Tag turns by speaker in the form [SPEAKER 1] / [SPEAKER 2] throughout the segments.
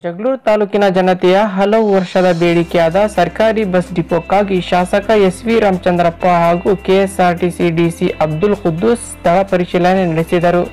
[SPEAKER 1] ಜಗಳೂರು ತಾಲೂಕಿನ ಜನತೆಯ ಹಲವು ವರ್ಷದ ಬೇಡಿಕೆಯಾದ ಸರ್ಕಾರಿ ಬಸ್ ಡಿಪೋಕ್ಕಾಗಿ ಶಾಸಕ ಎಸ್ ವಿ ರಾಮಚಂದ್ರಪ್ಪ ಹಾಗೂ ಕೆಎಸ್ಆರ್ಟಿಸಿ ಡಿಸಿ ಅಬ್ದುಲ್ ಖುದ್ದೂಸ್ ಸ್ಥಳ ಪರಿಶೀಲನೆ ನಡೆಸಿದರು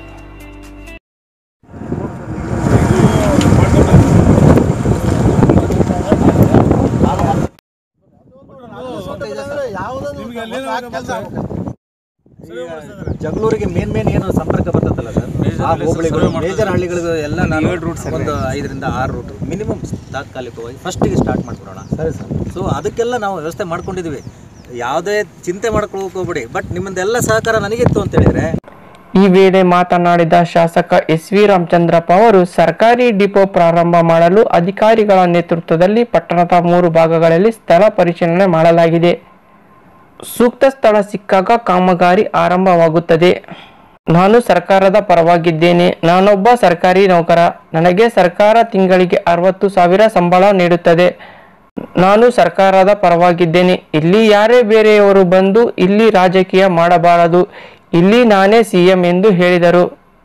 [SPEAKER 2] ಜಗಳೂರಿಗೆ ಮೇನ್ ಮೇನ್ ಏನು ಸಂಪರ್ಕ ಬರ್ತದಲ್ಲ ಸರ್ ಆ ಹೋಬಳಿಗಳು ಮೇಜರ್ ಹಳ್ಳಿಗಳಿಗೂ ಎಲ್ಲ ನಾನು ಒಂದು ಐದರಿಂದ ಆರು ರೂಟ್ ಮಿನಿಮಮ್ ತಾತ್ಕಾಲಿಕವಾಗಿ ಫಸ್ಟಿಗೆ ಸ್ಟಾರ್ಟ್ ಮಾಡ್ಕೊಡೋಣ ಸರಿ ಸರ್ ಸೊ ಅದಕ್ಕೆಲ್ಲ ನಾವು ವ್ಯವಸ್ಥೆ ಮಾಡ್ಕೊಂಡಿದ್ದೀವಿ ಯಾವುದೇ ಚಿಂತೆ ಮಾಡ್ಕೊಳಕ್ ಹೋಗ್ಬೇಡಿ ಬಟ್ ನಿಮ್ಮದೆಲ್ಲ ಸಹಕಾರ ನನಗಿತ್ತು ಅಂತ ಹೇಳಿದ್ರೆ
[SPEAKER 1] ಈ ವೇಳೆ ಮಾತನಾಡಿದ ಶಾಸಕ ಎಸ್ ವಿ ರಾಮಚಂದ್ರಪ್ಪ ಅವರು ಸರ್ಕಾರಿ ಡಿಪೋ ಪ್ರಾರಂಭ ಮಾಡಲು ಅಧಿಕಾರಿಗಳ ನೇತೃತ್ವದಲ್ಲಿ ಪಟ್ಟಣದ ಮೂರು ಭಾಗಗಳಲ್ಲಿ ಸ್ಥಳ ಪರಿಶೀಲನೆ ಮಾಡಲಾಗಿದೆ ಸೂಕ್ತ ಸ್ಥಳ ಸಿಕ್ಕಾಗ ಕಾಮಗಾರಿ ಆರಂಭವಾಗುತ್ತದೆ ನಾನು ಸರ್ಕಾರದ ಪರವಾಗಿದ್ದೇನೆ ನಾನೊಬ್ಬ ಸರ್ಕಾರಿ ನೌಕರ ನನಗೆ ಸರ್ಕಾರ ತಿಂಗಳಿಗೆ ಅರವತ್ತು ಸಾವಿರ ಸಂಬಳ ನೀಡುತ್ತದೆ ನಾನು ಸರ್ಕಾರದ ಪರವಾಗಿದ್ದೇನೆ ಇಲ್ಲಿ ಯಾರೇ ಬೇರೆಯವರು ಬಂದು ಇಲ್ಲಿ ರಾಜಕೀಯ ಮಾಡಬಾರದು ಇಲ್ಲಿ ನಾನೇ ಸಿಎಂ ಎಂದು ಹೇಳಿದರು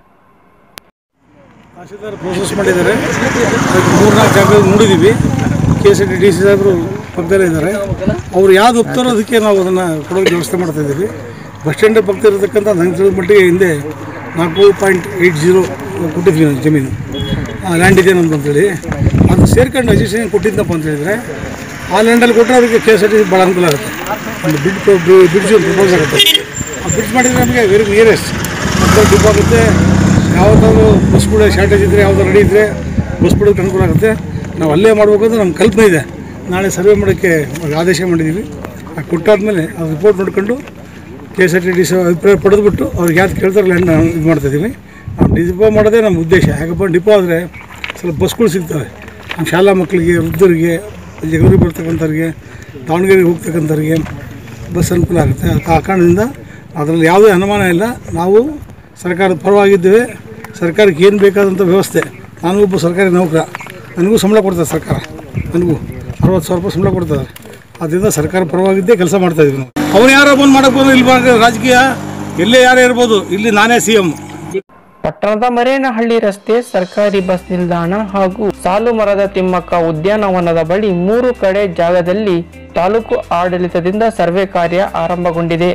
[SPEAKER 3] ತಹಶೀಲ್ದಾರ್ ಪ್ರೋಸೆಸ್ ಮಾಡಿದ್ದಾರೆ ಅದಕ್ಕೆ ಮೂರ್ನಾಲ್ಕು ಜಾಗ ನೋಡಿದ್ದೀವಿ K S D D C ಸಾಹೇಬರು ಪಕ್ಕದಲ್ಲೇ ಇದ್ದಾರೆ ಅವ್ರು ಯಾವ್ದು ಒಪ್ತಾರೋ ಅದಕ್ಕೆ ನಾವು ಅದನ್ನು ಕೊಡೋಕ್ಕೆ ವ್ಯವಸ್ಥೆ ಮಾಡ್ತಾ ಇದ್ದೀವಿ ಬಸ್ ಸ್ಟ್ಯಾಂಡ್ ಪಕ್ಕ ಇರತಕ್ಕಂಥ ನಂಗೆ ತಿಳಿದ ಮಟ್ಟಿಗೆ ಹಿಂದೆ ನಾಲ್ಕು ಪಾಯಿಂಟ್ ಏಯ್ಟ್ ಜೀರೋ ಕೊಟ್ಟಿದ್ವಿ ನಾವು ಜಮೀನು ಲ್ಯಾಂಡ್ ಇದೆ ನಮ್ದು ಅಂತೇಳಿ ಅದು ಸೇರ್ಕೊಂಡು ಅಜಿಸ್ಟೇಷನ್ ಕೊಟ್ಟಿದ್ದಪ್ಪ ಅಂತ ಹೇಳಿದರೆ ಆ ಲ್ಯಾಂಡಲ್ಲಿ ಕೊಟ್ಟರೆ ಅದಕ್ಕೆ K S R T C ಭಾಳ ಅನುಕೂಲ ಆಗುತ್ತೆ ಒಂದು ಬಿಡ್ ಬ್ರಿಡ್ಜ್ ಒಂದು ಪ್ರಪೋಸ್ ಆಗುತ್ತೆ ಆ ಬ್ರಿಡ್ಜ್ ಮಾಡಿದರೆ ನಮಗೆ ವೆರಿ ನಿಯರೆಸ್ಟ್ ಮತ್ತು ಡಿಪೋ ಆಗುತ್ತೆ ಯಾವ್ದಾದ್ರು ಬಸ್ಗಳು ಶಾರ್ಟೇಜ್ ಇದ್ದರೆ ಯಾವ್ದಾದ್ರು ರೆಡಿ ಇದ್ದರೆ ಬಸ್ ಬಿಡೋಕ್ಕೆ ಅನುಕೂಲ ಆಗುತ್ತೆ ನಾವು ಅಲ್ಲೇ ಮಾಡಬೇಕು ಅಂತ ನಮ್ಮ ಕಲ್ಪನೆ ಇದೆ ನಾಳೆ ಸರ್ವೆ ಮಾಡೋಕ್ಕೆ ಆದೇಶ ಮಾಡಿದ್ದೀವಿ ಆ ಕೊಟ್ಟಾದ್ಮೇಲೆ ಅದು ರಿಪೋರ್ಟ್ ನೋಡ್ಕೊಂಡು K S R T D C ಅಭಿಪ್ರಾಯ ಪಡೆದುಬಿಟ್ಟು ಅವ್ರಿಗೆ ಯಾವ್ದು ಕೇಳ್ತಾರೆ ಲ್ಯಾಂಡ್ ನಾವು ಇದು ಮಾಡ್ತಾಯಿದ್ದೀವಿ ನಾವು ಡಿಪೋ ಮಾಡೋದೇ ನಮ್ಮ ಉದ್ದೇಶ ಯಾಕಪ್ಪ ಡಿಪೋ ಆದರೆ ಸ್ವಲ್ಪ ಬಸ್ಗಳು ಸಿಗ್ತವೆ ನಮ್ಮ ಶಾಲಾ ಮಕ್ಕಳಿಗೆ ವೃದ್ಧರಿಗೆ ಜಗೂರಿಗೆ ಬರ್ತಕ್ಕಂಥವ್ರಿಗೆ ದಾವಣಗೆರೆಗೆ ಹೋಗ್ತಕ್ಕಂಥವ್ರಿಗೆ ಬಸ್ ಅನುಕೂಲ ಆಗುತ್ತೆ ಆ ಕಾರಣದಿಂದ ಅದರಲ್ಲಿ ಯಾವುದೇ ಅನುಮಾನ ಇಲ್ಲ ನಾವು ಸರ್ಕಾರದ ಪರವಾಗಿದ್ದೇವೆ ಸರ್ಕಾರಕ್ಕೆ ಏನು ಬೇಕಾದಂಥ ವ್ಯವಸ್ಥೆ ನಾನು ಒಬ್ಬ ಸರ್ಕಾರಿ ನೌಕರ ನನಗೂ ಸಂಬಳ ಕೊಡ್ತದೆ ಸರ್ಕಾರ ನನಗೂ ಅರವತ್ತು ಸಾವಿರ ರೂಪಾಯಿ ಸಂಬಳ ಕೊಡ್ತಾರೆ ಅದರಿಂದ ಸರ್ಕಾರ ಪರವಾಗಿದ್ದೇ ಕೆಲಸ ಮಾಡ್ತಾಯಿದ್ವಿ ನಾವು ಅವ್ರು ಯಾರೋ ಬಂದು ಮಾಡಕ್ಕೆ ಬಂದು ಇಲ್ಲಿ ಬಾ- ರಾಜಕೀಯ ಎಲ್ಲೇ ಯಾರೇ ಇರ್ಬೋದು ಇಲ್ಲಿ ನಾನೇ ಸಿ ಎಮ್
[SPEAKER 1] ಪಟ್ಟಣದ ಮರೇನಹಳ್ಳಿ ರಸ್ತೆ ಸರ್ಕಾರಿ ಬಸ್ ನಿಲ್ದಾಣ ಹಾಗೂ ಸಾಲು ಮರದ ತಿಮ್ಮಕ್ಕ ಉದ್ಯಾನವನದ ಬಳಿ ಮೂರು ಕಡೆ ಜಾಗದಲ್ಲಿ ತಾಲೂಕು ಆಡಳಿತದಿಂದ ಸರ್ವೆ ಕಾರ್ಯ ಆರಂಭಗೊಂಡಿದೆ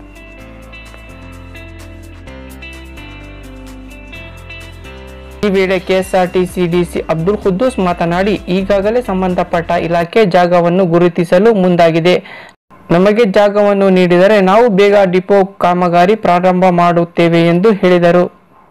[SPEAKER 1] ಈ ವೇಳೆ ಕೆಎಸ್ಆರ್ಟಿಸಿ ಡಿಸಿ ಅಬ್ದುಲ್ ಖುದ್ದೂಸ್ ಮಾತನಾಡಿ ಈಗಾಗಲೇ ಸಂಬಂಧಪಟ್ಟ ಇಲಾಖೆ ಜಾಗವನ್ನು ಗುರುತಿಸಲು ಮುಂದಾಗಿದೆ ನಮಗೆ ಜಾಗವನ್ನು ನೀಡಿದರೆ ನಾವು ಬೇಗ ಡಿಪೋ ಕಾಮಗಾರಿ ಪ್ರಾರಂಭ ಮಾಡುತ್ತೇವೆ ಎಂದು ಹೇಳಿದರು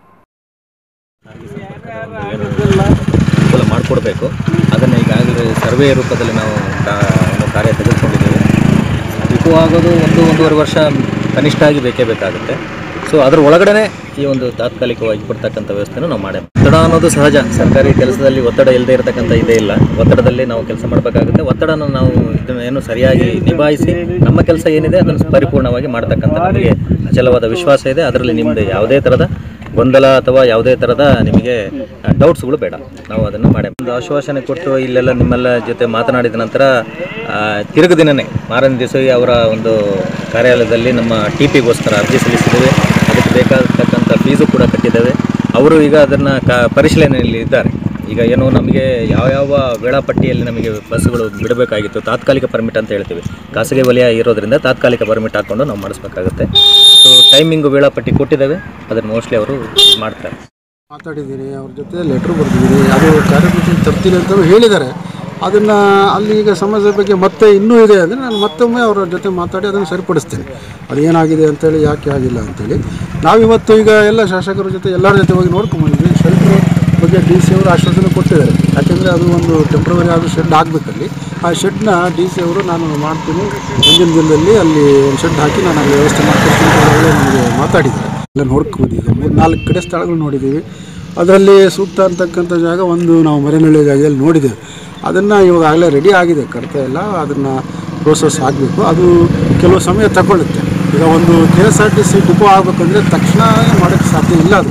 [SPEAKER 2] ಅನುಕೂಲ ಮಾಡಿಕೊಡ್ಬೇಕು ಅದನ್ನು ಈಗಾಗಲೇ ಸರ್ವೆ ರೂಪದಲ್ಲಿ ನಾವು ಕಾ- ಒಂದು ಕಾರ್ಯ ತೆಗೆದುಕೊಂಡಿದ್ದೇವೆ ಡಿಪೋ ಆಗೋದು ಒಂದು ಒಂದೂವರೆ ವರ್ಷ ಕನಿಷ್ಠ ಆಗಿ ಬೇಕೇ ಬೇಕಾಗುತ್ತೆ ಸೊ ಅದ್ರ ಒಳಗಡೆ ಈ ಒಂದು ತಾತ್ಕಾಲಿಕವಾಗಿ ಕೊಡ್ತಕ್ಕಂಥ ವ್ಯವಸ್ಥೆನೂ ನಾವು ಮಾಡೇವೆ ಒತ್ತಡ ಅನ್ನೋದು ಸಹಜ ಸರ್ಕಾರಿ ಕೆಲಸದಲ್ಲಿ ಒತ್ತಡ ಇಲ್ಲದೆ ಇರತಕ್ಕಂಥ ಇದೇ ಇಲ್ಲ ಒತ್ತಡದಲ್ಲಿ ನಾವು ಕೆಲಸ ಮಾಡಬೇಕಾಗುತ್ತೆ ಒತ್ತಡನ ನಾವು ಇದನ್ನು ಏನು ಸರಿಯಾಗಿ ನಿಭಾಯಿಸಿ ನಮ್ಮ ಕೆಲಸ ಏನಿದೆ ಅದನ್ನು ಪರಿಪೂರ್ಣವಾಗಿ ಮಾಡ್ತಕ್ಕಂಥ ನಮಗೆ ಅಚಲವಾದ ವಿಶ್ವಾಸ ಇದೆ ಅದರಲ್ಲಿ ನಿಮ್ಮದು ಯಾವುದೇ ಥರದ ಗೊಂದಲ ಅಥವಾ ಯಾವುದೇ ಥರದ ನಿಮಗೆ ಡೌಟ್ಸ್ಗಳು ಬೇಡ ನಾವು ಅದನ್ನು ಮಾಡೇ ಒಂದು ಆಶ್ವಾಸನೆ ಕೊಟ್ಟು ಇಲ್ಲೆಲ್ಲ ನಿಮ್ಮೆಲ್ಲ ಜೊತೆ ಮಾತನಾಡಿದ ನಂತರ ಆ, ತಿರುಗು ದಿನನೇ ಮಾರನೇ ದಿವಸ ಅವರ ಒಂದು ಕಾರ್ಯಾಲಯದಲ್ಲಿ ನಮ್ಮ ಟಿ ಪಿಗೋಸ್ಕರ ಅರ್ಜಿ ಸಲ್ಲಿಸಿದ್ದೇವೆ ಅದಕ್ಕೆ ಬೇಕಾಗತಕ್ಕಂಥ ಫೀಸು ಕೂಡ ಕಟ್ಟಿದ್ದೇವೆ ಅವರು ಈಗ ಅದನ್ನು ಕ ಪರಿಶೀಲನೆಯಲ್ಲಿ ಇದ್ದಾರೆ ಈಗ ಏನು ನಮಗೆ ಯಾವ ಯಾವ ವೇಳಾಪಟ್ಟಿಯಲ್ಲಿ ನಮಗೆ ಬಸ್ಸುಗಳು ಬಿಡಬೇಕಾಗಿತ್ತು ತಾತ್ಕಾಲಿಕ ಪರ್ಮಿಟ್ ಅಂತ ಹೇಳ್ತೀವಿ ಖಾಸಗಿ ವಲಯ ಇರೋದ್ರಿಂದ ತಾತ್ಕಾಲಿಕ ಪರ್ಮಿಟ್ ಹಾಕ್ಕೊಂಡು ನಾವು ಮಾಡಿಸ್ಬೇಕಾಗುತ್ತೆ ಸೊ ಟೈಮಿಂಗು ವೇಳಾಪಟ್ಟಿ ಕೊಟ್ಟಿದ್ದೇವೆ ಅದನ್ನು ಮೋಸ್ಟ್ಲಿ ಅವರು ಮಾಡ್ತಾರೆ
[SPEAKER 4] ಮಾತಾಡಿದ್ದೀನಿ ಅವ್ರ ಜೊತೆ ಲೆಟ್ರ್ ಬರೆದಿದ್ದೀನಿ ಅದು ಕಾರ್ಯಪಟ್ಟಿ ತರ್ತೀನಿ ಅಂತ ಹೇಳಿದ್ದಾರೆ ಅದನ್ನು ಅಲ್ಲಿ ಈಗ ಸಮಸ್ಯೆ ಬಗ್ಗೆ ಮತ್ತೆ ಇನ್ನೂ ಇದೆ ಅಂದರೆ ನಾನು ಮತ್ತೊಮ್ಮೆ ಅವರ ಜೊತೆ ಮಾತಾಡಿ ಅದನ್ನು ಸರಿಪಡಿಸ್ತೀನಿ ಅದು ಏನಾಗಿದೆ ಅಂತೇಳಿ ಯಾಕೆ ಆಗಿಲ್ಲ ಅಂತೇಳಿ ನಾವಿವತ್ತು ಈಗ ಎಲ್ಲ ಶಾಸಕರ ಜೊತೆ ಎಲ್ಲರ ಜೊತೆ ಹೋಗಿ ನೋಡ್ಕೊಂಬಂದ್ವಿ ಶೆಲ್ಟ್ರ್ ಬಗ್ಗೆ ಡಿ ಸಿ ಅವರು ಆಶ್ವಾಸನೆ ಕೊಟ್ಟಿದ್ದಾರೆ ಯಾಕೆಂದರೆ ಅದು ಒಂದು ಟೆಂಪ್ರವರಿ ಆದ ಶೆಡ್ ಆಗಬೇಕಲ್ಲಿ ಆ ಶೆಡ್ನ ಡಿ ಸಿ ಅವರು ನಾನು ಮಾಡ್ತೀನಿ ಮುಂದಿನ ದಿನದಲ್ಲಿ ಅಲ್ಲಿ ಒಂದು ಶೆಡ್ ಹಾಕಿ ನಾನು ಅಲ್ಲಿ ವ್ಯವಸ್ಥೆ ಮಾಡ್ಕೊಡ್ತೀನಿ ಅಂತ ಹೇಳಿ ನನಗೆ ಮಾತಾಡಿದ್ದಾರೆ ಎಲ್ಲ ನೋಡ್ಕೊಂಡು ಈಗ ಮೂರು ನಾಲ್ಕು ಕಡೆ ಸ್ಥಳಗಳು ನೋಡಿದ್ದೀವಿ ಅದರಲ್ಲಿ ಸೂಕ್ತ ಅಂತಕ್ಕಂಥ ಜಾಗ ಒಂದು ನಾವು ಮರೆನಳ್ಳಿ ಜಾಗದಲ್ಲಿ ನೋಡಿದ್ದೇವೆ ಅದನ್ನು ಇವಾಗಲೇ ರೆಡಿ ಆಗಿದೆ ಕಟ್ತಾ ಇಲ್ಲ ಅದನ್ನು ಪ್ರೋಸೆಸ್ ಆಗಬೇಕು ಅದು ಕೆಲವು ಸಮಯ ತಗೊಳ್ಳುತ್ತೆ ಈಗ ಒಂದು K S R T C depot ಆಗಬೇಕಂದ್ರೆ ತಕ್ಷಣ ಮಾಡೋಕ್ಕೆ ಸಾಧ್ಯ ಇಲ್ಲ ಅದು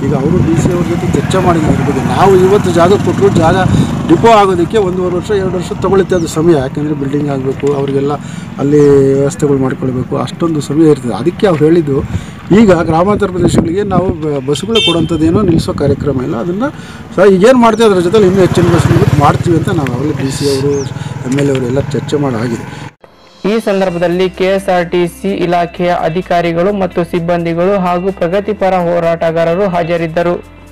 [SPEAKER 4] ಈಗ ಅವರು ಡಿ ಸಿ ಅವ್ರ ಜೊತೆ ಚರ್ಚೆ ಮಾಡಿದ್ದಾರೆ ಇದ್ರ ಬಗ್ಗೆ ನಾವು ಇವತ್ತು ಜಾಗ ಕೊಟ್ಟರು ಜಾಗ ಡಿಪೋ ಆಗೋದಕ್ಕೆ ಒಂದೂವರೆ ವರ್ಷ ಎರಡು ವರ್ಷ ತಗೊಳುತ್ತೆ ಅದು ಸಮಯ ಯಾಕೆಂದರೆ ಬಿಲ್ಡಿಂಗ್ ಆಗಬೇಕು ಅವರಿಗೆಲ್ಲ ಅಲ್ಲಿ ವ್ಯವಸ್ಥೆಗಳು ಮಾಡ್ಕೊಳ್ಬೇಕು ಅಷ್ಟೊಂದು ಸಮಯ ಇರ್ತದೆ ಅದಕ್ಕೆ ಅವ್ರು ಹೇಳಿದ್ದು ಈಗ ಗ್ರಾಮಾಂತರ ಪ್ರದೇಶಗಳಿಗೆ ನಾವು ಬ- ಬಸ್ಗಳು ಕೊಡೋಂಥದ್ದೇನೋ ನಿಲ್ಲಿಸೋ ಕಾರ್ಯಕ್ರಮ ಇಲ್ಲ ಅದನ್ನು ಸಹ ಈಗೇನು ಮಾಡ್ತೀವಿ ಅದ್ರ ಜೊತೆ ಇನ್ನೂ ಹೆಚ್ಚಿನ ಬಸ್ ಮಾಡ್ತೀವಿ ಅಂತ ನಾವು ಆಗಲೇ ಡಿ ಸಿ ಅವರು ಎಮ್ ಎಲ್ ಎ ಅವರು ಎಲ್ಲ ಚರ್ಚೆ ಮಾಡಿ ಆಗಿದೆ
[SPEAKER 1] ಈ ಸಂದರ್ಭದಲ್ಲಿ ಕೆಎಸ್ಆರ್ಟಿಸಿ ಇಲಾಖೆಯ ಅಧಿಕಾರಿಗಳು ಮತ್ತು ಸಿಬ್ಬಂದಿಗಳು ಹಾಗೂ ಪ್ರಗತಿಪರ ಹೋರಾಟಗಾರರು ಹಾಜರಿದ್ದರು